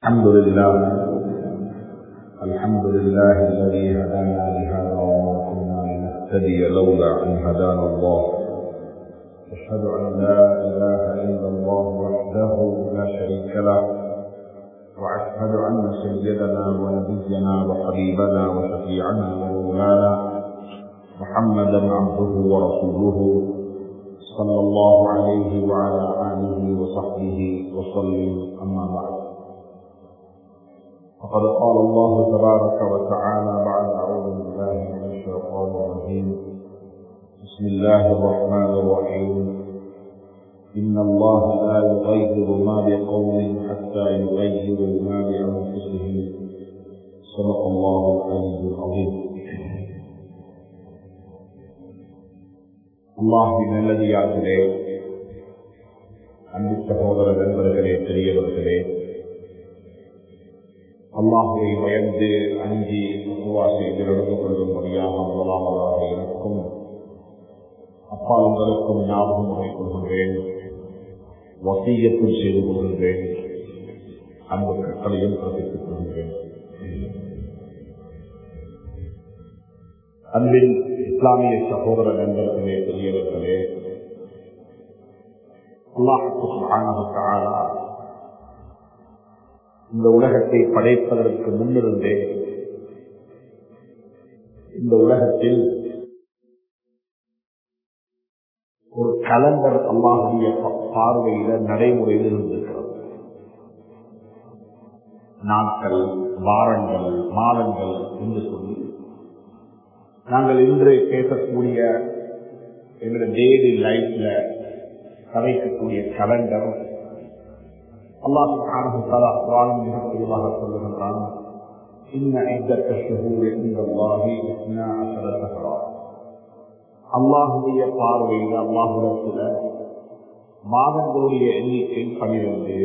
الحمد لله الحمد لله الذي هدانا لهذا وما كنا لنهتدي لولا ان هدانا الله اشهد ان لا اله الا الله وحده لا شريك له واشهد ان سيدنا ونبينا وحبيبنا وشفيعنا ومولانا محمدا عبده ورسوله صلى الله عليه وعلى اله وصحبه وسلم اما بعد فقد قال الله تبارك وتعالى بعد اعوذ بالله من الشيطان الرجيم بسم الله الرحمن الرحيم ان الله لا يغير ما بقوم حتى يغيروا ما بانفسهم صدق الله العلي العظيم அல்லாஹின் நல்லதியார்களே அன்பு சகோதர நண்பர்களே பெரியவர்களே அல்லாஹுவை பயந்து அஞ்சி உருவா செய்து நடந்து கொள்ளும்படியாக முதலாவதாக எனக்கும் அப்பா உங்களுக்கும் ஞாபகம் உரைக் கொள்கின்றேன் வசீயத்தும் செய்து கொள்கின்றேன் அன்பு கட்டளையும் பிறப்பித்துக் கொள்கின்றேன் அன்பின் இஸ்லாமிய சகோதர நண்பர்களே பெரியவர்களே அல்லாஹாலா இந்த உலகத்தை படைப்பதற்கு முன்னிருந்தே இந்த உலகத்தில் ஒரு கலண்டர் அல்லாஹுடைய பார்வையில நடைமுறையில் இருந்திருக்கிறது நாட்கள் வாரங்கள் மாதங்கள் என்று சொல்லி நாங்கள் இன்று பேசக்கூடிய எங்களுடைய டெய்லி லைஃப்ல கதைக்கக்கூடிய கலண்டர் அல்லாஹு குரானும் மிக தெளிவாக சொல்லுகின்றான் அல்லாஹுடைய பார்வையில் அல்லாஹுடத்துல மாதங்களுடைய எண்ணிக்கை பனிரெண்டு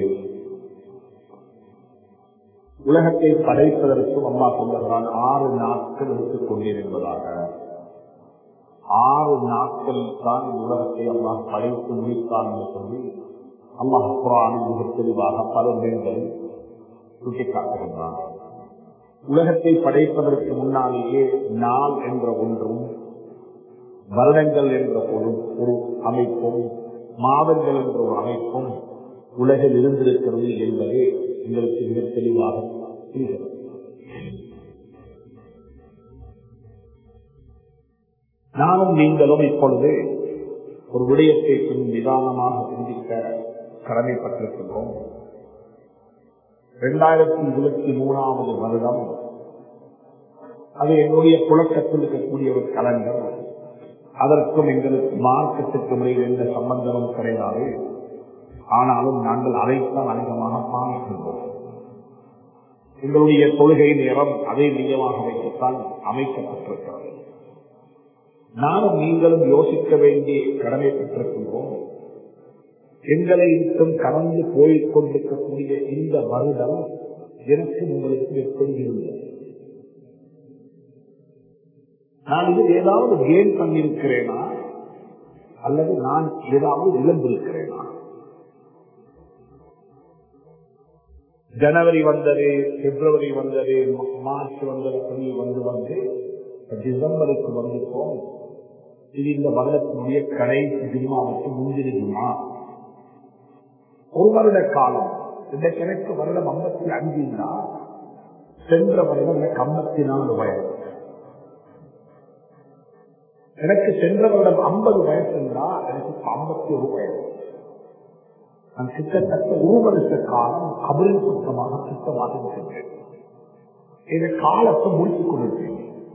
உலகத்தை படைப்பதற்கும் அம்மா சொல்லுகிறான் ஆறு நாட்கள் எடுத்துக் கொண்டேன் என்பதாக ஆறு நாட்கள் தான் உலகத்தை அல்லாஹ் படைத்து முடித்தான் என்று சொல்லி அல்லாஹ் குரானில் மிக தெளிவாக பல இடங்களில் சுட்டிக்காட்டுகின்றான் உலகத்தை படைப்பதற்கு முன்னாலேயே நாள் என்ற ஒன்றும் வருடங்கள் என்ற ஒரு ஒரு அமைப்பும் மாதங்கள் என்ற ஒரு அமைப்பும் உலகில் இருந்திருக்கிறது என்பதே எங்களுக்கு மிக தெளிவாக புரிகிறது நானும் நீங்களும் இப்பொழுது ஒரு விடயத்தை நிதானமாக சிந்திக்க கடமைப்பட்டிருக்கின்றோம் இரண்டாயிரத்தி இருபத்தி மூணாவது வருடம் அது என்னுடைய புழக்கத்தில் இருக்கக்கூடிய ஒரு கலண்டர் அதற்கும் எங்களுக்கு மார்க்கத்துக்கு முறையில் எந்த சம்பந்தமும் கிடையாது ஆனாலும் நாங்கள் அதைத்தான் அதிகமாக பாவிக்கின்றோம் எங்களுடைய தொழுகை நேரம் அதை மையமாக வைத்துத்தான் அமைக்கப்பட்டிருக்கிறது நானும் நீங்களும் யோசிக்க வேண்டிய கடமை பெற்றிருக்கின்றோம் எங்களை இன்னும் கடந்து போய்க் கொண்டிருக்கக்கூடிய இந்த வருடம் எனக்கு உங்களுக்கு எப்படி இருந்தது நான் இது ஏதாவது கேன் பண்ணிருக்கிறேனா அல்லது நான் ஏதாவது இழந்திருக்கிறேனா ஜனவரி வந்தது பிப்ரவரி வந்தது மார்ச் வந்தது சொல்லி வந்து வந்து டிசம்பருக்கு வந்துட்டோம் இது இந்த வருடத்தினுடைய கடைசி ஜிம்மாவுக்கு முந்திரி ஜிம்மா ஒரு வருட காலம் இந்த எனக்கு வருடம் ஐம்பத்தி அஞ்சுனா சென்ற வருடம் எனக்கு ஐம்பத்தி நாலு வயது எனக்கு சென்ற வருடம் ஐம்பது வயசுன்னா எனக்கு ஐம்பத்தி ஒரு வயது நான் கிட்டத்தட்ட ஒரு வருஷ காலம் கபரின் சுத்தமாக சுத்தமாக இருக்கின்றேன் இந்த காலத்தை முடித்துக் கொண்டிருக்கேன்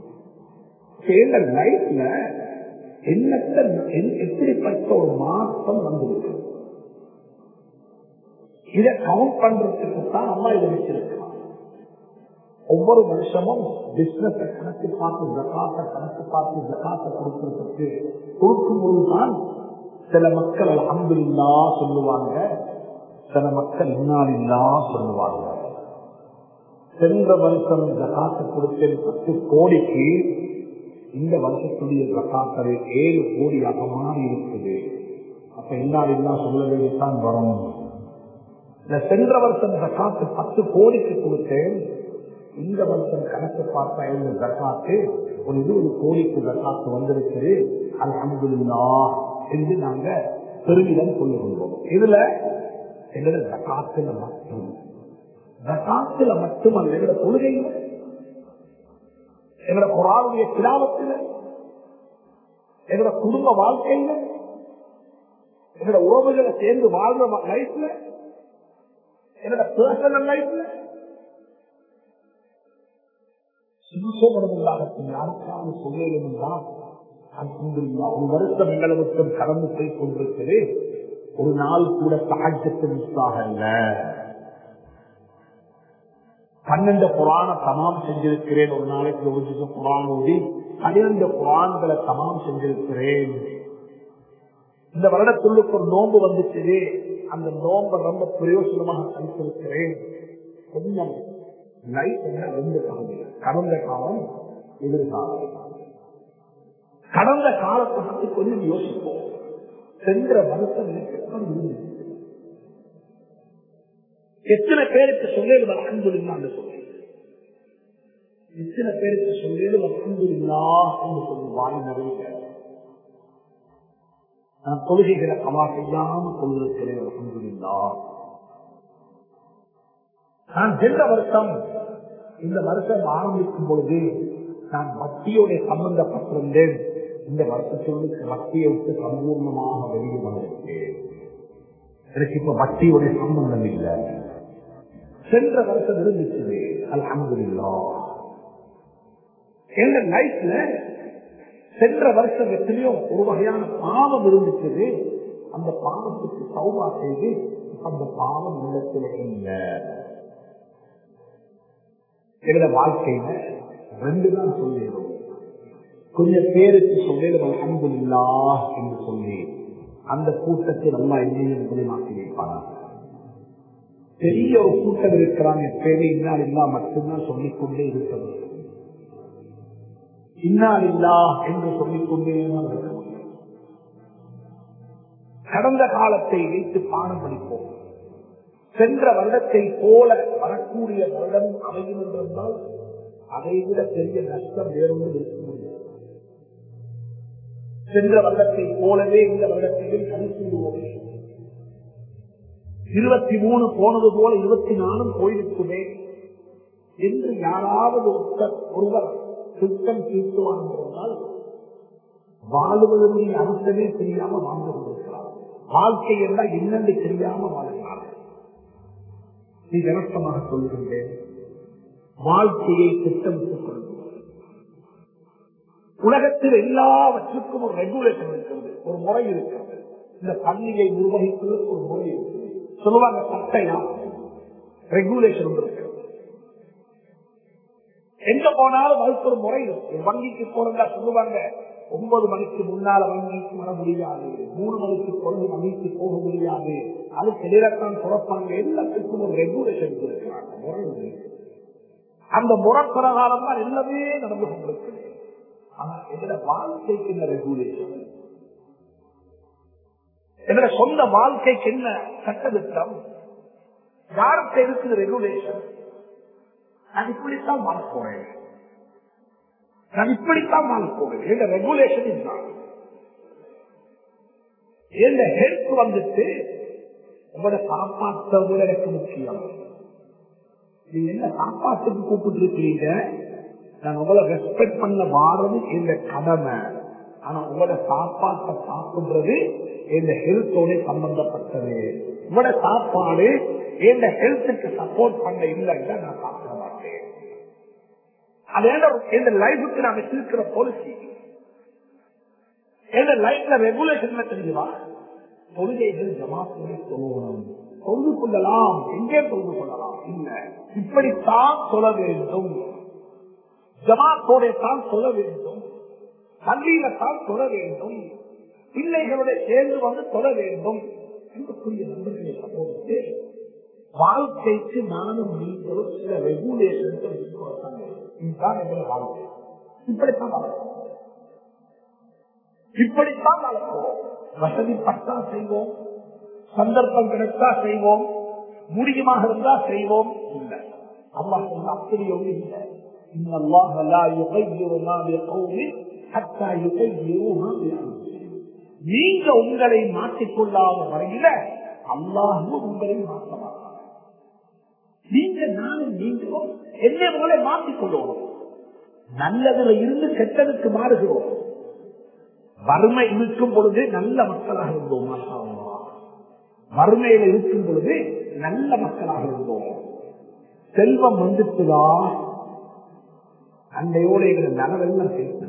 லைஃப்ல என்னத்த எப்படிப்பட்ட ஒரு மாற்றம் வந்திருக்கு இதை கவுண்ட் பண்றதுக்கு தான் அம்மா இதை வச்சிருக்கலாம் ஒவ்வொரு வருஷமும் பிசினஸ் கணக்கு பார்த்து ஜக்காத்த கணக்கு பார்த்து ஜக்காத்த கொடுக்கறதுக்கு கொடுக்கும் பொழுதுதான் சில மக்கள் அன்புல்லா சொல்லுவாங்க சில மக்கள் இன்னாலில்லா சொல்லுவாங்க சென்ற வருஷம் ஜக்காத்து கொடுத்தேன் பத்து கோடிக்கு இந்த வருஷத்துடைய ஜக்காத்தரை ஏழு கோடியாக மாறி இருக்குது அப்ப இன்னாலில்லா சொல்ல வேண்டியதான் வரும் இந்த சென்ற வருஷம் ஜக்காத்து பத்து கோடிக்கு கொடுத்தேன் இந்த வருஷம் கணக்கு பார்த்தா இந்த ஜக்காத்து ஒரு இருபது கோடிக்கு ஜக்காத்து வந்திருக்குது அல்ஹம்துலில்லா என்று நாங்க பெருமிதம் கொண்டு கொள்வோம் இதுல எங்களோட ஜக்காத்துல மட்டும் ஜக்காத்துல மட்டுமல்ல எங்களோட கொள்கையில் எங்களோட குரானுடைய கிராமத்தில் எங்களோட குடும்ப வாழ்க்கையில எங்களோட உறவுகளை சேர்ந்து வாழ்ற லைஃப்ல என்னோட பர்சனல் லைஃப்ல ஒரு வருஷம் எங்களுக்கும் கடந்து போய் கொண்டிருக்கிறது ஒரு நாள் கூட சாட்சத்து மிஸ்ஸாக அல்ல பன்னெண்டு புராண தமாம் செஞ்சிருக்கிறேன் ஒரு நாளைக்கு ஒரு ஜிசம் புராண ஓடி பன்னிரண்டு புராண்களை தமாம் செஞ்சிருக்கிறேன் இந்த வருடத்துள்ளுக்கு ஒரு நோன்பு வந்துச்சு அந்த நோன்பை ரொம்ப பிரயோசனமாக கழித்திருக்கிறேன் கொஞ்சம் லைஃப் என்ன ரெண்டு காலம் கடந்த காலம் எதிர்காலம் கடந்த காலத்தை பற்றி கொஞ்சம் யோசிப்போம் சென்ற வருஷம் எத்தனை பேருக்கு சொல்லிடு அன்புல்லா என்று சொல்லி எத்தனை பேருக்கு சொல்லிடு அன்புல்லா என்று சொல்லி வாய் நிறைய நான் தொழுகைகளை கமா செய்யாம கொண்டிருக்கிறேன் அல்ஹம்துலில்லா நான் சென்ற வருஷம் இந்த வருஷம் ஆரம்பிக்கும் பொழுது நான் பக்தியோட சம்பந்தப்பட்டிருந்தேன் இந்த வருஷத்தோடு பக்தியை விட்டு சம்பூர்ணமாக வெளியே வந்திருக்கேன் எனக்கு இப்ப பக்தியோட சம்பந்தம் இல்லை சென்ற வருஷம் இருந்துச்சு அல்ஹம்துலில்லா எங்க லைஃப்ல சென்ற வருஷம் எத்தனையோ ஒரு வகையான பாவம் இருந்துச்சு அந்த பாவத்துக்கு சௌபா செய்து அந்த பாவம் உள்ளத்தில் இல்லை எங்களோட வாழ்க்கையில ரெண்டு தான் சொல்லிடும் கொஞ்சம் பேருக்கு சொல்லிடும் அன்புல்லா என்று சொல்லி அந்த கூட்டத்தை நல்லா என்னையும் குணமாக்கி வைப்பாங்க பெரிய ஒரு கூட்டம் இருக்கிறாங்க எப்பயுமே இன்னால் இல்லா மட்டும்தான் சொல்லிக்கொண்டே இருக்கிறது இன்னால் இல்லா என்று சொல்லிக்கொண்டே தான் இருக்க முடியும் கடந்த காலத்தை வைத்து பாடம் படிப்போம் சென்ற வருடத்தை போல வரக்கூடிய வருடம் அமையும் என்றால் அதை விட பெரிய நஷ்டம் வேறொன்று இருக்க முடியும் சென்ற வருடத்தை போலவே இந்த வருடத்தையும் கணித்துவிடுவோம் இருபத்தி மூணு போனது போல இருபத்தி நாலும் போயிருக்குமே என்று யாராவது ஒருவர் சுத்தம் தீர்த்துவான் என்றால் வாழ்வதனுடைய அர்த்தமே தெரியாம வாழ்ந்து கொண்டிருக்கிறார் வாழ்க்கை என்றால் என்னென்று தெரியாம வாழ்கிறார் நீ விளக்கமாக சொல்கின்றேன் வாழ்க்கையை திட்டமிட்டுக் கொள்ளும் உலகத்தில் எல்லாவற்றுக்கும் ஒரு ரெகுலேஷன் இருக்கிறது ஒரு முறை இருக்கிறது இந்த பள்ளியை நிர்வகிப்பதற்கு ஒரு முறை இருக்கிறது சொல்லுவாங்க சட்டையா ரெகுலேஷன் இருக்கிறது எங்க போனாலும் அதுக்கு ஒரு முறை இருக்கு வங்கிக்கு போறதா சொல்லுவாங்க ஒன்பது மணிக்கு முன்னால வங்கிக்கு வர முடியாது மூணு மணிக்கு பொழுது வங்கிக்கு போக முடியாது அது எதிரத்தான் துறப்பாங்க எல்லாத்துக்கும் ஒரு ரெகுலேஷன் இருக்கிறாங்க முறை இருக்கு. அந்த முறை பிரகாரம் தான் எல்லாமே நடந்து கொண்டிருக்கிறது ஆனா எதிர வாழ்க்கைக்கு என்ன ரெகுலேஷன் எதிர சொந்த வாழ்க்கைக்கு என்ன சட்டத்திட்டம் யாருக்கு இருக்குது ரெகுலேஷன் நான் இப்படித்தான் வாழ போறேன் நான் இப்படித்தான் வாழ போறேன் எங்க ரெகுலேஷன் இதுதான் எந்த ஹெல்த் வந்துட்டு உங்களோட சாப்பாட்டை விட எனக்கு முக்கியம் நீங்க என்ன சாப்பாட்டுக்கு கூப்பிட்டு இருக்கீங்க நான் உங்களை ரெஸ்பெக்ட் பண்ண வாரது எந்த கடமை ஆனா உங்களோட சாப்பாட்டை சாப்பிடுறது எந்த ஹெல்த்தோட சம்பந்தப்பட்டது உங்களோட சாப்பாடு எந்த ஹெல்த்துக்கு சப்போர்ட் பண்ண இல்லைன்னா நான் சாப்பிட மாட்டேன் அது எந்த லைஃபுக்கு நான் வச்சிருக்கிற பாலிசி எந்த லைஃப்ல ரெகுலேஷன் தெரியுமா தொழுகைகள் ஜமாத்துடைய தொழுகணும் தொழுது கொள்ளலாம் எங்கே தொழுது கொள்ளலாம் இல்ல இப்படித்தான் சொல்ல வேண்டும் ஜமாத்தோட தான் சொல்ல வேண்டும் பள்ளியில தான் சொல்ல வேண்டும் பிள்ளைகளோட சேர்ந்து வந்து சொல்ல வேண்டும் இருக்கக்கூடிய நண்பர்களை சமூகத்து வாழ்க்கைக்கு நானும் நீங்களும் சில ரெகுலேஷன் இதுதான் எங்களோட வாழ்க்கை இப்படித்தான் வளர்க்கும் இப்படித்தான் வளர்ப்போம் வசதி பட்டா செய்வோம் சந்தர்ப்பம் கிடைத்தா செய்வோம் முடியுமாக இருந்தா செய்வோம் இல்லை அல்லாஹ் சொல்ல அப்படி ஒன்று இல்லை إن الله لا يغير ما بقوم حتى يغيروا ما بأنفسهم நீங்க உங்களை மாற்றிக்கொள்ளாத வரையில அல்லாஹும் உங்களை மாற்ற மாட்டார் நீங்க நானும் நீங்களும் என்ன உங்களை மாற்றிக்கொள்ளணும் நல்லதுல இருந்து கெட்டதுக்கு மாறுகிறோம் வறுமை இருக்கும் பொழுது நல்ல மக்களாக இருந்தோம் மாஷா அல்லாஹ். வறுமையில இருக்கும் பொழுது நல்ல மக்களாக இருந்தோம் செல்வம் வந்துட்டுதா அன்னையோட எங்களை நலவெல்லாம் சேர்த்தது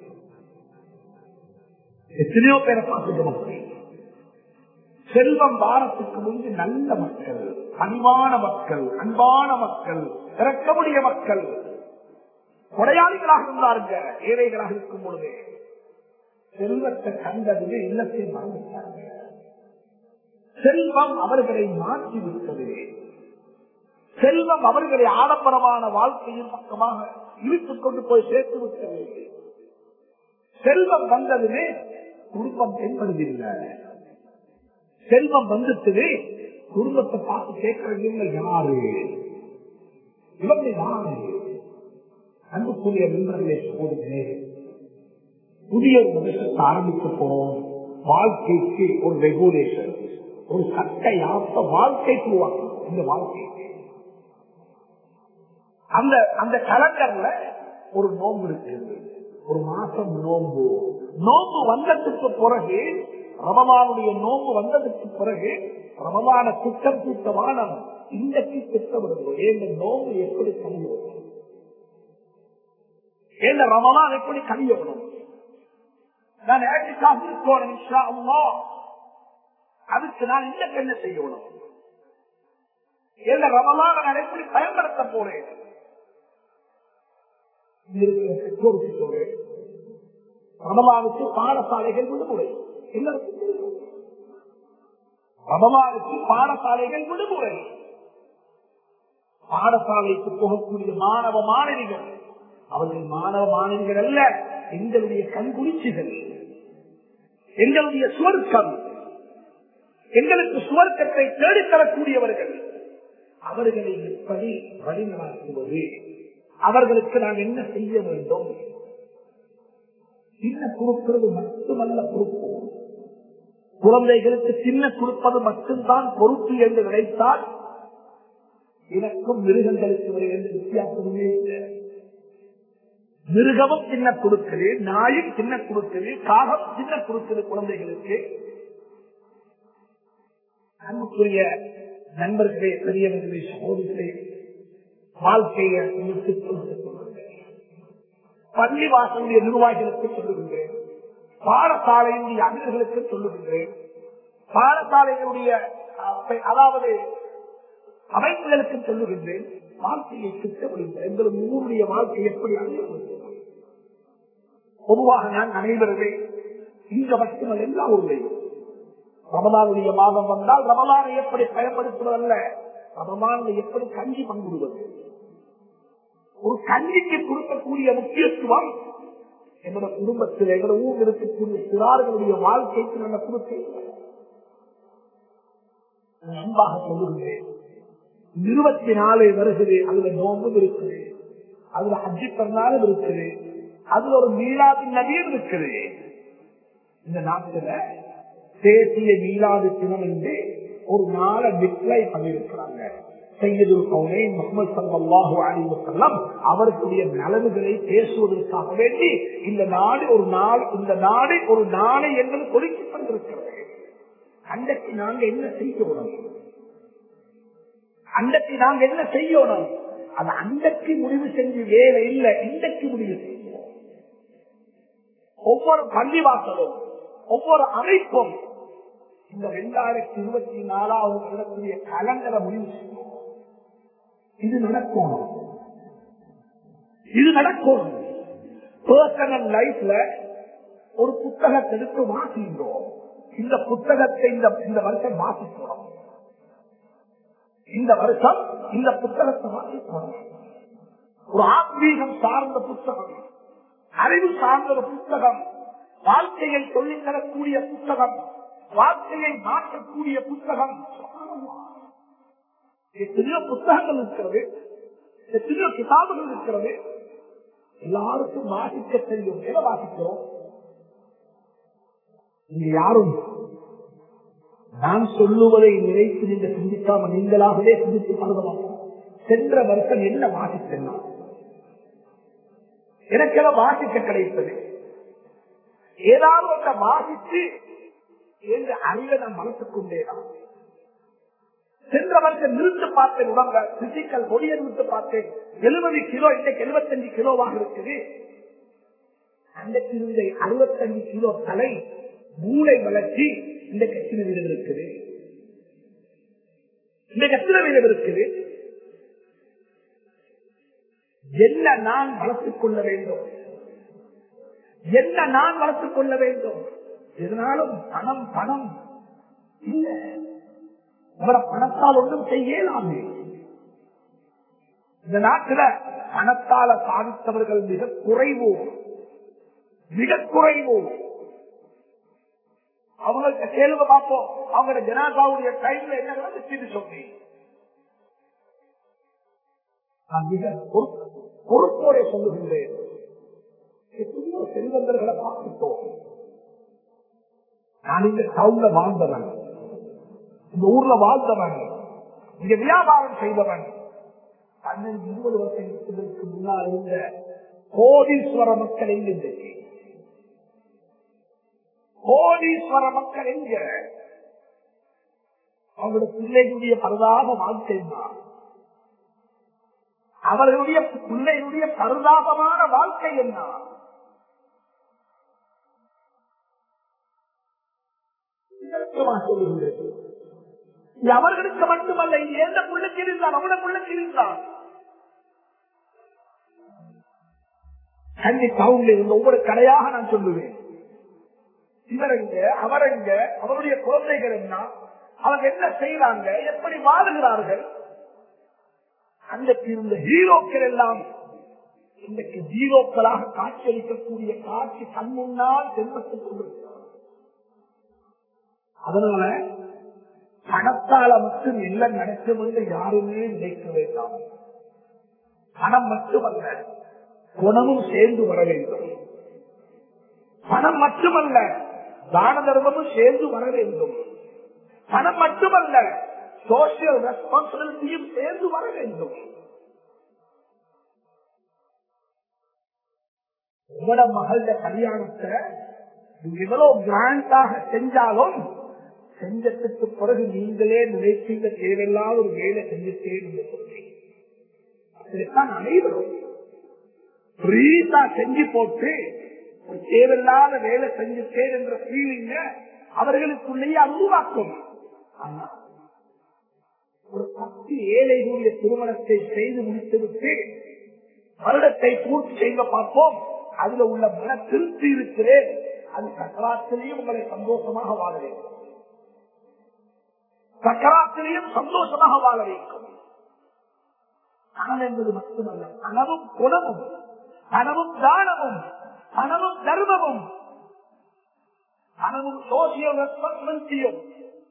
எத்தனையோ பேரை பார்த்துட்டு மக்கள் செல்வம் வாரத்துக்கு முன்பு நல்ல மக்கள் அன்பான மக்கள் அன்பான மக்கள் இறக்கமுடைய மக்கள் கொடையாளிகளாக இருந்தாருங்க ஏழைகளாக இருக்கும் பொழுது செல்வத்தை கண்டது இல்லத்தை மறந்துட்டாங்க செல்வம் அவர்களை மாற்றி விட்டது செல்வம் அவர்களை ஆடம்பரமான வாழ்க்கையின் பக்கமாக இழுத்துக் கொண்டு போய் சேர்த்து விட்டது செல்வம் வந்ததுமே குடும்பம் தென்படுவதில்லை செல்வம் வந்துட்டு குடும்பத்தை பார்த்து கேட்கறது யாரு இவங்க யாரு அன்புக்குரிய நண்பர்களே சோதனை புதிய ஒரு வருஷத்தை ஆரம்பிக்க போறோம் வாழ்க்கைக்கு ஒரு ரெகுலேஷன் ஒரு சட்டையாப்ப வாழ்க்கைக்கு உருவாக்கணும் இந்த வாழ்க்கைக்கு அந்த அந்த கலண்டர்ல ஒரு நோம்பு இருக்குது ஒரு மாசம் நோம்பு நோம்பு வந்ததுக்கு பிறகு ரமமானுடைய நோம்பு வந்ததுக்கு பிறகு ரமமான குற்றம் கூட்டமான இன்றைக்கு திட்டமிடுவோம் ஏன் நோம்பு எப்படி கழியணும் ஏன் ரமலான் எப்படி கழியணும் நான் ஏற்றுக்காக இருக்கணும் இன்ஷா அல்லாஹ். அதுக்கு நான் இன்னைக்கு என்ன செய்யணும் ஏன் ரமலான நான் எப்படி பயன்படுத்த போறேன் இருக்கிற பெற்றோருக்கு சொல்றேன் ரமலானுக்கு பாடசாலைகள் விடுமுறை எல்லாருக்கும் தெரியும். ரமலானுக்கு பாடசாலைகள் விடுமுறை பாடசாலைக்கு போகக்கூடிய மாணவ மாணவிகள் அவர்கள் மாணவ மாணவிகள் அல்ல எங்களுடைய கண்குளிச்சிகள் எங்களுடைய சுவர்க்கம் எங்களுக்கு சுவர்க்கத்தை தேடித்தரக்கூடியவர்கள் அவர்களை எப்படி வழிநடத்துவது அவர்களுக்கு நாம் என்ன செய்ய வேண்டும் சின்ன கொடுக்கிறது மட்டுமல்ல பொறுப்பு குழந்தைகளுக்கு சின்ன கொடுப்பது மட்டும்தான் பொறுப்பு என்று நினைத்தால் எனக்கும் மிருகங்களுக்கு வருகின்ற வித்தியாசமே இல்லை மிருகமும் சின்ன கொடுக்குது நாயும் சின்ன கொடுக்குது காகம் சின்ன கொடுக்குது குழந்தைகளுக்கு அன்புக்குரிய நண்பர்களே பெரியவர்களே சோதனை வாழ்க்கையை உங்களுக்கு சொல்லிக் கொள்ளுங்கள். பள்ளி வாசலுடைய நிர்வாகிகளுக்கு சொல்லுகின்றேன் பாடசாலையினுடைய அணிலர்களுக்கு சொல்லுகின்றேன் பாடசாலைகளுடைய அஹ், அதாவது அமைப்புகளுக்கு சொல்லுகின்றேன் வாழ்க்கையை திட்டமிடுங்கள் எங்களது ஊருடைய வாழ்க்கை எப்படி அமையும் பொதுவாக நான் அனைவருமே இங்க மட்டுமல்ல எல்லா ஊர்லையும் ரமலானுடைய மாதம் வந்தால் ரமலானை எப்படி பயன்படுத்துவதல்ல ரமலானை எப்படி கஞ்சி பங்குடுவது ஒரு கஞ்சிக்கு கொடுக்கக்கூடிய முக்கியத்துவம் எங்களோட குடும்பத்தில் எங்களோட ஊரில் இருக்கக்கூடிய சிறார்களுடைய வாழ்க்கைக்கு நம்ம கொடுக்க நான் அன்பாக சொல்லுகிறேன் இருபத்தி நாலு வருகிறது அதுல நோம்பும் இருக்குது அதுல அஜி பெருநாளும் இருக்குது அதுல ஒரு மீளாதின் நவீன் இருக்குது இந்த நாட்டுல தேசிய மீளாது தினம் என்று ஒரு நாளை டிக்ளை பண்ணியிருக்கிறாங்க செய்யதுல் கவுனை முகமது சல்லாஹு அலி வசல்லம் அவர்களுடைய நலவுகளை பேசுவதற்காக வேண்டி இந்த நாடு ஒரு நாள் இந்த நாடு ஒரு நாளை என்பது கொடுக்கப்பட்டிருக்கிறது அன்றைக்கு நாங்க என்ன செய்யணும் அன்றைக்கு நாங்க என்ன செய்யணும் அது அன்றைக்கு முடிவு செஞ்சு வேலை இல்லை இன்றைக்கு முடிவு செய்யணும் ஒவ்வொரு பள்ளிவாசலும் ஒவ்வொரு அமைப்பும் இந்த இரண்டாயிரத்தி இருபத்தி நாலாவது வருடத்துடைய கலண்டரை முடிவு செய்யும் இது நடக்கணும் இது நடக்கணும் பர்சனல் லைஃப்ல ஒரு புத்தகத்தை எடுத்து வாசிக்கிறோம் இந்த புத்தகத்தை இந்த இந்த வருஷம் வாசிக்கிறோம் இந்த வருஷம் இந்த புத்தகத்தை வாசிக்கிறோம் ஒரு ஆத்மீகம் சார்ந்த புத்தகம் அறிவு சார்ந்த ஒரு புத்தகம் வாழ்க்கையை சொல்லித் தரக்கூடிய புத்தகம் வாழ்க்கையை மாற்றக்கூடிய புத்தகம் எத்தனையோ புத்தகங்கள் இருக்கிறது எத்தனையோ கிதாபுகள் இருக்கிறது எல்லாருக்கும் வாசிக்க தெரியும் எதை வாசிக்கிறோம் இங்க யாரும் நான் சொல்லுவதை நினைத்து நீங்க சிந்திக்காம நீங்களாகவே சிந்தித்து பருவமா சென்ற வருஷம் என்ன வாசித்தேன் எனக்கெல்லாம் வாசிக்க கிடைத்தது ஏதாவது ஒன்றை வாசித்து என்ற அறிவை நான் வளர்த்துக் கொண்டேதான் சென்ற வருஷம் நிறுத்து பார்த்தேன் உடம்ப பிசிக்கல் ஒளியை நிறுத்து பார்த்தேன் எழுபது கிலோ இன்னைக்கு எழுபத்தஞ்சு கிலோவாக இருக்குது அன்றைக்கு இருந்த அறுபத்தஞ்சு கிலோ தலை மூளை வளர்ச்சி இந்த எத்தனை வீதம் இருக்குது இந்த எத்தனை வீதம் இருக்குது என்ன நான் வளர்த்துக் கொள்ள வேண்டும் என்ன நான் வளர்த்துக் கொள்ள வேண்டும் எதனாலும் பணம் பணம் இல்ல அவரை பணத்தால் ஒன்றும் செய்யலாமே இந்த நாட்டில் பணத்தால சாதித்தவர்கள் மிக குறைவோ மிக குறைவோ அவங்கள்ட்ட கேளுங்க பார்ப்போம் அவங்களோட ஜனாதாவுடைய டைம்ல என்ன நடந்துச்சுன்னு சொல்லி நான் மிக பொறுப்பு- பொறுப்போட சொல்லுகின்றேன் எத்தனையோ செல்வந்தர்களை பார்த்துட்டோம் நான் இந்த டவுன்ல வாழ்ந்தவன் இந்த ஊர்ல வாழ்ந்தவன் இங்க வியாபாரம் செய்தவன் பன்னெண்டு இருபது வருஷங்களுக்கு முன்னால் இருந்த கோடீஸ்வர மக்கள் எங்க இருந்துச்சு கோடீஸ்வர மக்கள் எங்க அவங்களோட பிள்ளைகளுடைய பரதாப வாழ்க்கை தான் அவர்களுடைய பிள்ளைகளுடைய பரிதாபமான வாழ்க்கை என்ன இதற்குமா சொல்லுகிறது இது அவர்களுக்கு மட்டுமல்ல இது எந்த பிள்ளைக்கு இருந்தான் அவன பிள்ளைக்கு இருந்தான் கண்டி டவுன்ல இருந்த ஒவ்வொரு கடையாக நான் சொல்லுவேன் இவரெங்க அவரெங்க அவருடைய குழந்தைகள் என்ன அவங்க என்ன செய்யறாங்க எப்படி வாழுகிறார்கள் அன்றைக்கு இருந்த ஹீரோக்கள் எல்லாம் இன்றைக்கு ஜீரோக்களாக காட்சியளிக்கக்கூடிய காட்சி கண் முன்னால் தென்பட்டுக் கொண்டிருக்கிறார் அதனால பணத்தால மட்டும் எல்லாம் நடக்கும் என்று யாருமே நினைக்க வேண்டாம் பணம் மட்டுமல்ல குணமும் சேர்ந்து வர வேண்டும் பணம் மட்டுமல்ல தான தர்மமும் சேர்ந்து வர வேண்டும் பணம் மட்டுமல்ல சோசியல் ரெஸ்பான்சிபிலிட்டியும் சேர்ந்து வர வேண்டும் உங்களோட மகள கல்யாணத்தை நீங்க எவ்வளவு கிராண்டாக செஞ்சாலும் செஞ்சதுக்கு பிறகு நீங்களே நினைச்சீங்க தேவையில்லாத ஒரு வேலை செஞ்சுட்டே நீங்க சொல்றீங்க அப்படித்தான் அனைவரும் பிரீதா செஞ்சு போட்டு ஒரு தேவையில்லாத வேலை செஞ்சுட்டேன் என்ற ஃபீலிங்க அவர்களுக்குள்ளேயே உருவாக்கும் ஆனா ஒரு பத்து ஏழைகளுடைய திருமணத்தை செய்து முடித்துவிட்டு வருடத்தை பூர்த்தி செய்ய பார்ப்போம் அதுல உள்ள மன திருப்தி இருக்கிறேன் அது சக்கராத்திலையும் உங்களை சந்தோஷமாக வாழ வேண்டும் சக்கராத்திலையும் சந்தோஷமாக வாழ வைக்கும் பணம் என்பது மட்டுமல்ல பணமும் குணமும் பணமும் தானமும் பணமும் தர்மமும் பணமும் சோசியல் ரெஸ்பான்சிபிலிட்டியும்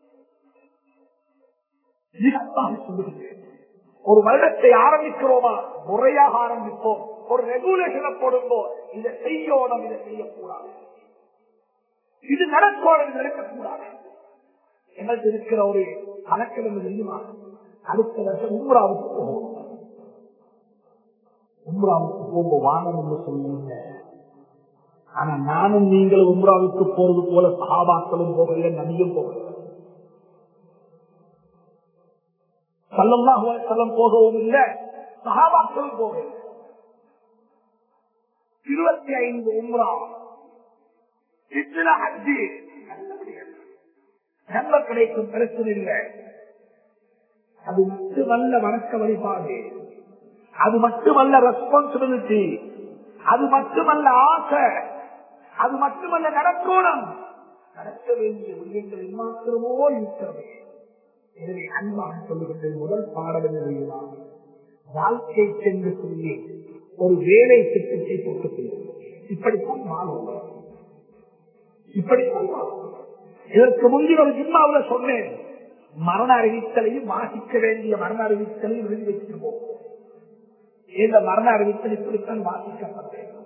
மிகத்தாக சொல்லுகிறேன் ஒரு வருடத்தை ஆரம்பிக்கிறோமா முறையாக ஆரம்பிப்போம் ஒரு ரெகுலேஷனை போடும்போது இதை செய்யணும் இதை செய்யக்கூடாது இது நடக்கணும் இது நடக்கக்கூடாது எங்களுக்கு இருக்கிற ஒரு கணக்கிடம் தெரியுமா அடுத்த வருஷம் உம்ராவுக்கு போகும் உம்ராவுக்கு போகும்போது வானம் என்று சொல்லுவீங்க ஆனா நானும் நீங்களும் உம்ராவுக்கு போறது போல சகாபாக்களும் போகல நதியும் போகல சல்லல்லாஹு அலைஹி வஸல்லம் போகவும் இல்லை சஹாபாக்களும் போகல இருபத்தி ஐந்து உம்ரா இத்தனை ஹஜ்ஜி நன்ம கிடைக்கும் பிரச்சனை இல்லை அது மட்டுமல்ல வணக்க வழிபாடு அது மட்டுமல்ல ரெஸ்பான்சிபிலிட்டி அது மட்டுமல்ல ஆசை அது மட்டுமல்ல நடக்கணும் நடக்க வேண்டிய விடயங்கள் மாத்திரமோ இருக்கிறது எனவே அன்பாக சொல்லுகின்ற முதல் பாடம் என்ன தெரியுமா வாழ்க்கை சென்று சொல்லி ஒரு வேலை திட்டத்தை போட்டு இப்படித்தான் வாழும் இப்படித்தான் வாழும் இதற்கு முந்தைய ஒரு ஜிம்மாவில் சொன்னேன் மரண அறிவித்தலையும் வாசிக்க வேண்டிய மரண அறிவித்தலையும் எழுதி வச்சுட்டு போகும் இந்த மரண அறிவித்தல் இப்படித்தான் வாசிக்கப்பட வேண்டும்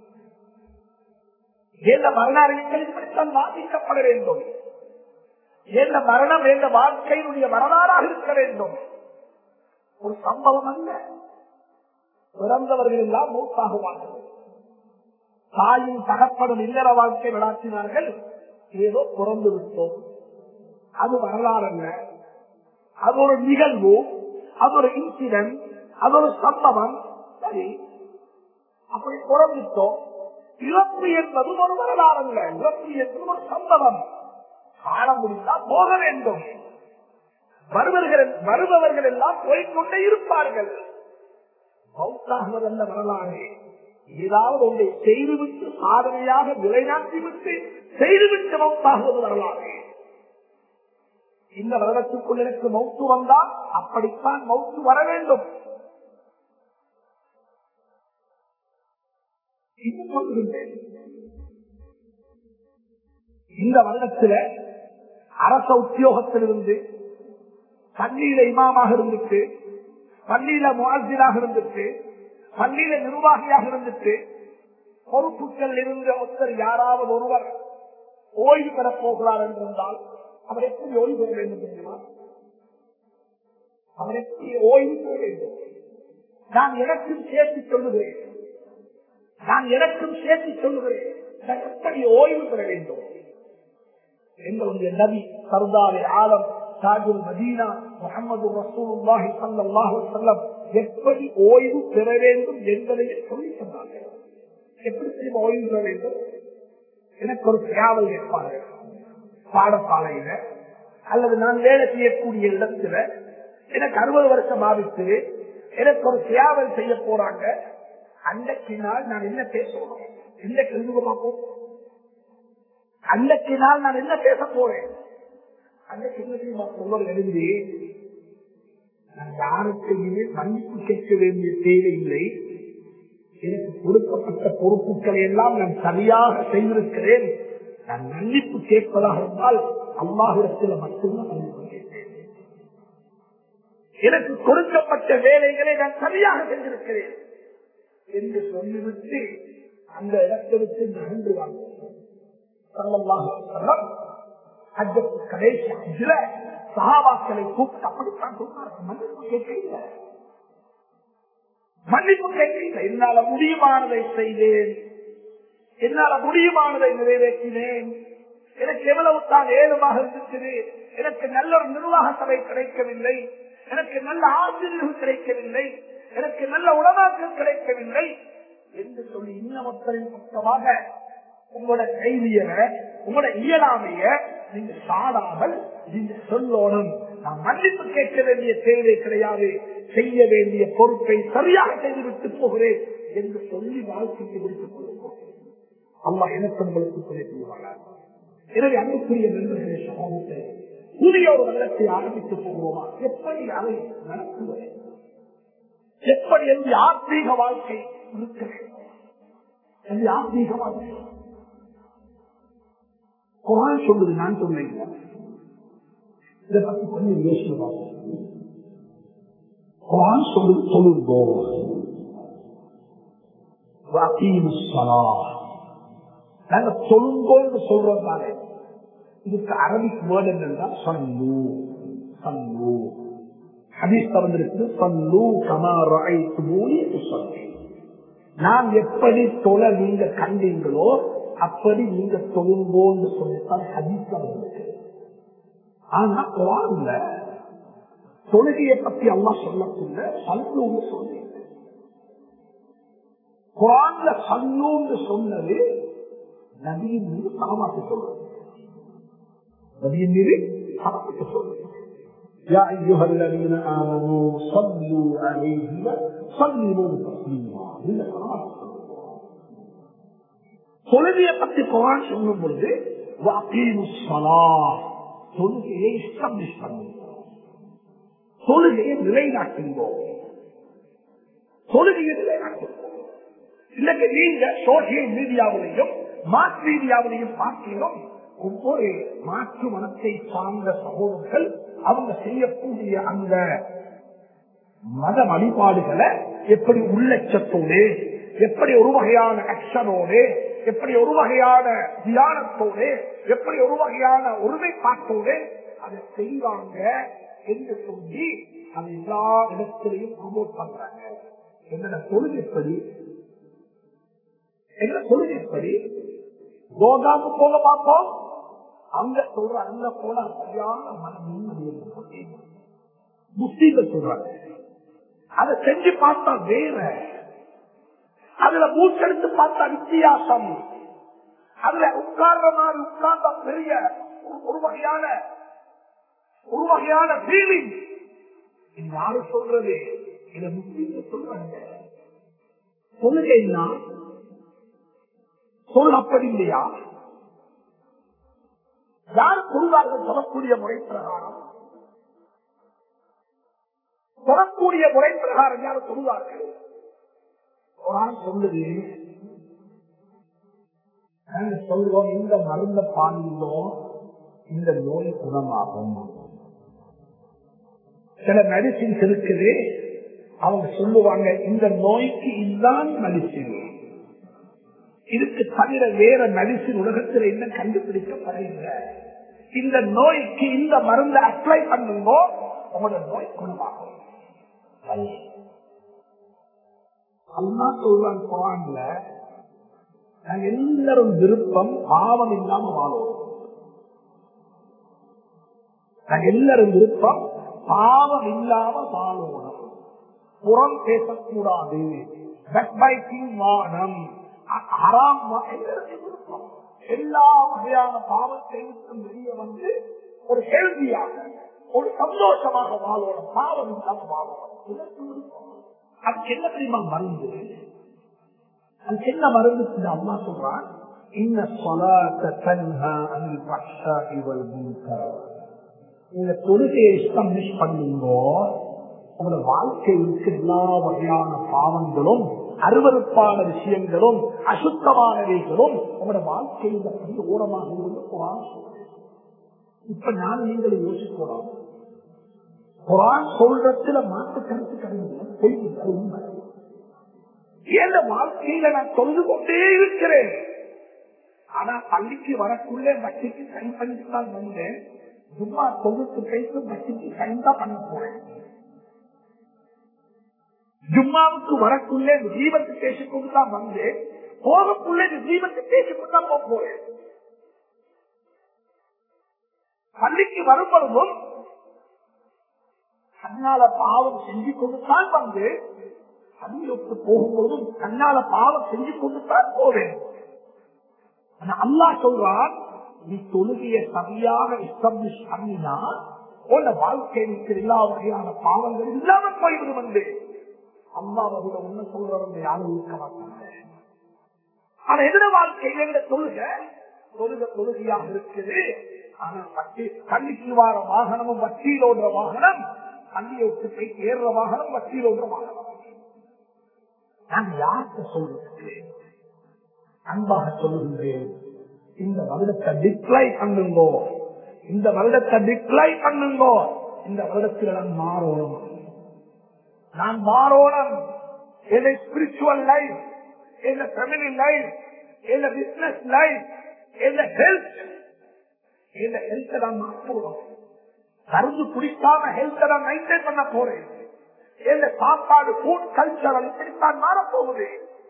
இந்த மரண அறிவித்தல் இப்படித்தான் வாசிக்கப்பட வேண்டும் இந்த மரணம் என்ற வாழ்க்கையினுடைய வரலாறாக இருக்க வேண்டும் ஒரு சம்பவம் அல்ல பிறந்தவர்கள் எல்லாம் மூத்தாகுவார்கள் தாயும் தகப்படும் இல்லற வாழ்க்கை விளாற்றினார்கள் ஏதோ பிறந்து விட்டோம் அது வரலாறு அல்ல அது ஒரு நிகழ்வு அது ஒரு இன்சிடென்ட் அது ஒரு சம்பவம் சரி அப்படி பிறந்துட்டோம் இழப்பு என்பது ஒரு வரலாறு அல்ல இழப்பு என்பது ஒரு சம்பவம் காண முடிந்தால் போக வேண்டும் வருவர்கள் வருபவர்கள் எல்லாம் போய்கொண்டே இருப்பார்கள் மௌத்தாகுவதல்ல வரலாறு ஏதாவது ஒன்றை செய்துவிட்டு சாதனையாக நிலைநாட்டிவிட்டு செய்துவிட்டு மௌத்தாகுவது வரலாறு இந்த வருடத்துக்குள் எனக்கு மௌத்து வந்தால் அப்படித்தான் மௌத்து வர வேண்டும் இன்னும் சொல்லுகின்றேன் இந்த வருடத்தில் அரச உத்தியோகத்திலிருந்து பள்ளியில இமாமாக இருந்துட்டு பள்ளியில முகாசிராக இருந்துட்டு பள்ளியில நிர்வாகியாக இருந்துட்டு பொறுப்புகள் இருந்த ஒருத்தர் யாராவது ஒருவர் ஓய்வு பெறப் போகிறார் என்றிருந்தால் அவர் எப்படி ஓய்வு பெற வேண்டும் தெரியுமா அவர் எப்படி ஓய்வு பெற வேண்டும் நான் எனக்கும் சேர்த்து சொல்லுகிறேன் நான் எனக்கும் சேர்த்து சொல்லுகிறேன் நான் எப்படி ஓய்வு பெற வேண்டும் எங்களுடைய நபி சர்தாரி ஆலம் தாஜுல் மதீனா முகமது ரசூலுல்லாஹி ஸல்லல்லாஹு அலைஹி வஸல்லம் எப்படி ஓய்வு பெற வேண்டும் என்பதை சொல்லி சொன்னார்கள் எப்படி தெரியுமா ஓய்வு பெற வேண்டும் எனக்கு ஒரு சேவல் கேட்பார்கள் பாடசாலையில அல்லது நான் வேலை செய்யக்கூடிய இடத்துல எனக்கு அறுபது வருஷம் ஆபித்து எனக்கு ஒரு சேவல் செய்ய போறாங்க அன்றைக்கு நாள் நான் என்ன பேசணும் என்ன கேள்வி பார்ப்போம் அன்றைக்கு நாள் நான் என்ன பேச போறேன் அன்றைக்கு என்ன தெரியுமா சொல்வது எழுதி நான் யாருக்குமே மன்னிப்பு கேட்க வேண்டிய தேவையில்லை எனக்கு கொடுக்கப்பட்ட பொறுப்புகளை எல்லாம் நான் சரியாக செய்திருக்கிறேன் நான் மன்னிப்பு கேட்பதாக இருந்தால் அல்லாஹிடத்தில் மட்டும்தான் மன்னிப்பு கேட்பேன் எனக்கு கொடுக்கப்பட்ட வேலைகளை நான் சரியாக செஞ்சிருக்கிறேன் என்று சொல்லிவிட்டு அந்த இடத்தை விட்டு நகர்ந்து கடைசி சில சகாபாக்களை கூப்பிட்டு அப்படித்தான் சொன்னார்கள் மன்னிப்பு கேட்கல மன்னிப்பு கேட்கல என்னால முடியுமானதை செய்தேன் என்னால முடியுமானதை நிறைவேற்றினேன் எனக்கு எவ்வளவு தான் ஏதுமாக இருந்துச்சு எனக்கு நல்ல ஒரு நிர்வாக சபை கிடைக்கவில்லை எனக்கு நல்ல ஆசிரியர்கள் கிடைக்கவில்லை எனக்கு நல்ல உணவாக்கள் கிடைக்கவில்லை என்று சொல்லி இன்னமத்தரின் பக்கமாக உங்களோட கைவியல உங்களோட இயலாமைய நீங்க சாடாமல் நீங்க சொல்லணும் நான் மன்னிப்பு கேட்க வேண்டிய தேவை கிடையாது செய்ய வேண்டிய பொறுப்பை சரியாக செய்துவிட்டு போகிறேன் என்று சொல்லி வாழ்க்கைக்கு முடித்துக் கொள்ளுவோம் அம்மா எனக்கு உங்களுக்கு சொல்லிவிடுவாங்க எனவே அன்புக்குரிய நண்பர்களே சமூகத்தை புதிய ஒரு வெள்ளத்தை ஆரம்பித்து போகிறோமா எப்படி அதை நடத்துவது எப்படி என்று ஆத்மீக வாழ்க்கை இருக்க வேண்டும் என்று ஆத்மீக வாழ்க்கை குரான் சொல்லுது நான் சொன்னேன் இதை பத்தி கொஞ்சம் யோசனை பார்ப்போம் குரான் சொல்லுது சொல்லுங்கோ நாங்க சொல்லுங்கோன்னு சொல்றோம் தானே இதுக்கு அரபிக் வேர்டு என்னன்னா சல்லு சல்லு ஹதீஸ் திறந்திருக்கு சல்லு கமாராய் துமூலி சொல்லி நான் எப்படி தொலை நீங்க கண்டீங்களோ அப்படி நீங்க தொழுங்கோன்னு சொல்லித்தான் ஹதீஸ் திறந்திருக்கு ஆனா குரான்ல தொழுகையை பத்தி அல்லா சொல்லக்குள்ள சல்லுன்னு சொல்லி குரான்ல சல்லுன்னு சொன்னது நதியின் மீது சமமாக்கி சொல்றது நதியின் மீது சமமாக்கி சொல்றது يا أيها الذين آمنوا صلوا عليه صلوا تسليما தொழுகையை பத்தி குரான் சொல்லும் பொழுது தொழுகையை எஸ்டாப்ளிஷ் பண்ணுங்க தொழுகையை நிலைநாட்டுங்கோ தொழுகையை நிலைநாட்டுங்கோ இன்னைக்கு நீங்க சோசியல் மீடியாவிலையும் மாஸ் மீடியாவிலையும் பார்க்கிறோம் ஒவ்வொரு மாற்று மனத்தை சார்ந்த சகோதரர்கள் அவங்க செய்யக்கூடிய அந்த மத வழிபாடுகளை எப்படி உள்ளச்சத்தோடு எப்படி ஒரு வகையான ஆக்ஷனோடு எப்படி ஒரு வகையான தியானத்தோடு எப்படி ஒரு வகையான ஒருமைப்பாட்டோடு அதை செய்வாங்க என்று சொல்லி அது எல்லா இடத்திலையும் ப்ரமோட் பண்றாங்க என்னோட தொழில்படி என்ன தொழில்படி யோகாவுக்கு போக பார்ப்போம் அங்க சொல்ற அங்க போல சரியான மன நிம்மதி முஸ்லீம்கள் சொல்றாங்க அதை செஞ்சு பார்த்தா வேற அதுல மூச்செடுத்து பார்த்தா வித்தியாசம் அதுல உட்கார்ற மாதிரி உட்கார்ந்தா பெரிய ஒரு- ஒரு வகையான ஒரு வகையான ஃபீலிங் யாரு சொல்றது இதை முஸ்லீம்கள் சொல்றாங்க சொல்லுகைன்னா சொல் அப்படி இல்லையா யார் சொல்வார்கள் சொல்லக்கூடிய முறை பிரகாரம் சொல்லக்கூடிய முறை பிரகாரம் யார் சொல்வார்கள் ஒரு ஆள் சொல்லுது நாங்க சொல்லுவோம் இந்த மருந்த பாலிலோ இந்த நோய் குணமாகும் சில மெடிசின்ஸ் இருக்குது அவங்க சொல்லுவாங்க இந்த நோய்க்கு இதுதான் மெடிசின் இதுக்கு தவிர வேற மெடிசின் உலகத்தில் என்ன கண்டுபிடிக்கப்படவில்லை இந்த நோய்க்கு இந்த மருந்தை அப்ளை பண்ணுங்க உங்களோட நோய் குணமாகும் அல்லா சொல்றான் குரான்ல நாங்க எல்லாரும் விருப்பம் பாவம் இல்லாம வாழும் நாங்க எல்லாரும் விருப்பம் பாவம் இல்லாம வாழணும் புறம் பேசக்கூடாது backbiting வானம் அ- ஹராம் வா- எல்லாருக்கும் விருப்பம். எல்லா வகையான பாவத்தை விட்டு வெளியே வந்து ஒரு ஹெல்தியாக ஒரு சந்தோஷமாக வாழணும் பாவம் இல்லாம வாழணும் எல்லாருக்கும் விருப்பம். அதுக்கு என்ன தெரியுமா மருந்து அதுக்கு என்ன மருந்து இந்த அம்மா சொல்றான் இன்ன சொலாத்த தன்ஹா அனில் பஹ்ஷாஇ வல் முன்கர் இந்த தொழுகையை எஸ்டாப்ளிஷ் பண்ணுங்கோ உங்களோட வாழ்க்கைக்கு எல்லா வகையான பாவங்களும் அருவறுப்பான விஷயங்களும் அசுத்தமானவைகளும் உங்களோட வாழ்க்கையில் பெரிய ஓரமாக இருந்து குரான் சொல்லுது. இப்ப நான் நீங்களும் யோசிக்கலாம் குரான் சொல்றதுல மாற்று கருத்து கிடையாது பொய் இல்லை, உண்மை என் வாழ்க்கையில நான் தொழுது கொண்டே இருக்கிறேன் ஆனா பள்ளிக்கு வரக்குள்ளே வட்டிக்கு சைன் பண்ணிட்டு தான் வந்தேன் சும்மா தொகுத்து பேசு வட்டிக்கு சைன் தான் பண்ண போறேன் ஜும்மாவுக்கு வரக்குள்ளே ஜீவத்து பேசிக்கொண்டு தான் வந்தேன் போகக்குள்ளே ஜீவத்து பேசிக்கொண்டு தான் போக போறேன் பள்ளிக்கு வரும்பொழுதும் கண்ணால பாவம் செஞ்சு கொண்டு தான் வந்து பள்ளியோட்டு போகும்போதும் கண்ணால பாவம் செஞ்சு கொண்டு தான் போவேன் ஆனா அல்லாஹ் சொல்றான் நீ தொழுகைய சரியாக எஸ்டாப்ளிஷ் பண்ணினா உன்ன வாழ்க்கைக்கு எல்லா வகையான பாவங்கள் இல்லாம போய்விடும் என்று அல்லாஹ் ஒண்ணு சொல்றவங்க யாரும் இருக்க மாட்டாங்க ஆனா எதிர வாழ்க்கையில இந்த தொழுக தொழுக தொழுகையாக இருக்குது ஆனா வட்டி கண்ணிக்கு வார வாகனமும் வட்டியில் ஓடுற வாகனம் கண்ணியை விட்டு போய் ஏறுற வாகனம் வட்டியில் ஓடுற வாகனம் நான் யாருக்கு சொல்றதுக்கு அன்பாக சொல்லுகின்றேன் இந்த வருடத்தை டிக்ளை பண்ணுங்கோ இந்த வருடத்தை டிக்ளை பண்ணுங்கோ இந்த வருடத்தில் நான் மாறணும் நான் மாறணும் எதை ஸ்பிரிச்சுவல் லைஃப் எந்த ஃபேமிலி லைஃப் எந்த பிசினஸ் லைஃப் எந்த ஹெல்த் எந்த ஹெல்த்தை நான் மாற்றணும் கருந்து குடிக்காம ஹெல்த்தை நான் மெயின்டைன் பண்ண போறேன் எந்த சாப்பாடு ஃபுட் கல்ச்சர் இப்படித்தான் மாறப்போகுது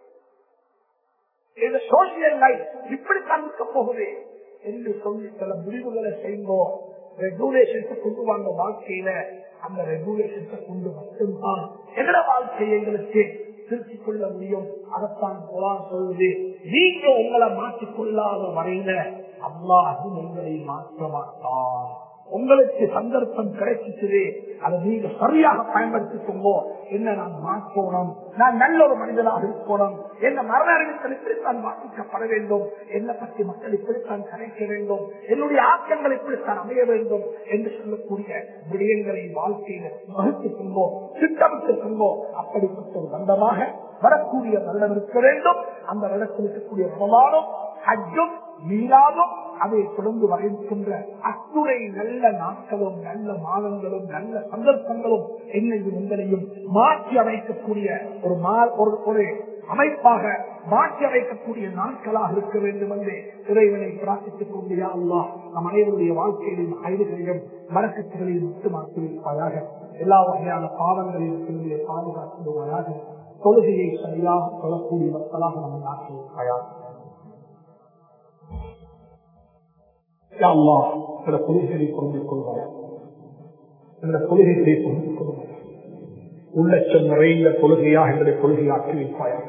இந்த சோசியல் லைஃப் இப்படித்தான் இருக்க போகுது என்று சொல்லி சில முடிவுகளை செய்வோம் ரெகுலேஷன்ஸ் கொண்டு வாங்க வாழ்க்கையில அந்த ரெகுலேஷன்ஸை கொண்டு மட்டும்தான் எங்கட வாழ்க்கையை எங்களுக்கு திருத்திக் கொள்ள முடியும் அதைத்தான் போலாம் சொல்லுது நீங்க உங்களை மாற்றிக்கொள்ளாத வரையில அல்லாஹும் உங்களை மாற்ற மாட்டான் உங்களுக்கு சந்தர்ப்பம் கிடைச்சிச்சு அதை நீங்க சரியாக பயன்படுத்திக்கோங்க என்ன நான் மாற்றணும் நான் நல்ல ஒரு மனிதனாக இருக்கணும் என்ன மரண அறிவித்தல் இப்படித்தான் வாசிக்கப்பட வேண்டும் என்னை பற்றி மக்கள் இப்படித்தான் கரைக்க வேண்டும் என்னுடைய ஆக்கங்கள் இப்படித்தான் அமைய வேண்டும் என்று சொல்லக்கூடிய விடயங்களை வாழ்க்கையில வகுத்துக் கொண்டோம் திட்டமிட்டுக் கொண்டோம் அப்படிப்பட்ட ஒரு பந்தமாக வரக்கூடிய வருடம் இருக்க வேண்டும் அந்த வருடத்தில் இருக்கக்கூடிய ரமலானும் ஹஜ்ஜும் மீளாதும் அதை தொடர்ந்து வரைக்கின்ற அத்துறை நல்ல நாட்களும் நல்ல மாதங்களும் நல்ல சந்தர்ப்பங்களும் என்னையும் உங்களையும் மாற்றி அமைக்கக்கூடிய ஒரு மா- ஒரு- ஒரு அமைப்பாக மாற்றி அமைக்கக்கூடிய நாட்களாக இருக்க வேண்டும் என்று இறைவனை பிரார்த்தித்துக் கொண்டு யா அல்லாஹ் நம் அனைவருடைய வாழ்க்கையிலும் ஐதுகளையும் மறக்கத்துகளையும் மட்டுமாக்கி வைப்பாயாக எல்லா வகையான பாவங்களையும் திரும்பிய பாதுகாத்துவாயாக தொழுகையை சரியாக சொல்லக்கூடிய மக்களாக நம்ம ஆக்கி வைப்பாயாக யா அல்லாஹ் சில கொள்கைகளை கொண்டு கொள்வாயா இந்த கொள்கைகளை கொண்டு கொள்வாயா உள்ளச்சம் நிறைந்த கொள்கையாக எங்களுடைய கொள்கையாக்கி வைப்பாயாக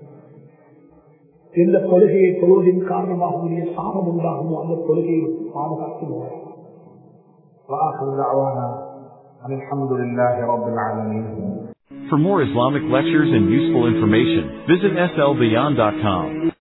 எந்த கொள்கையை தொழுவதின் காரணமாக உடைய சாபம் உண்டாகுமோ அந்த கொள்கையை பாதுகாத்துவார் وآخر دعوانا أن الحمد لله رب العالمين For more Islamic lectures and useful information, visit slbeyond.com.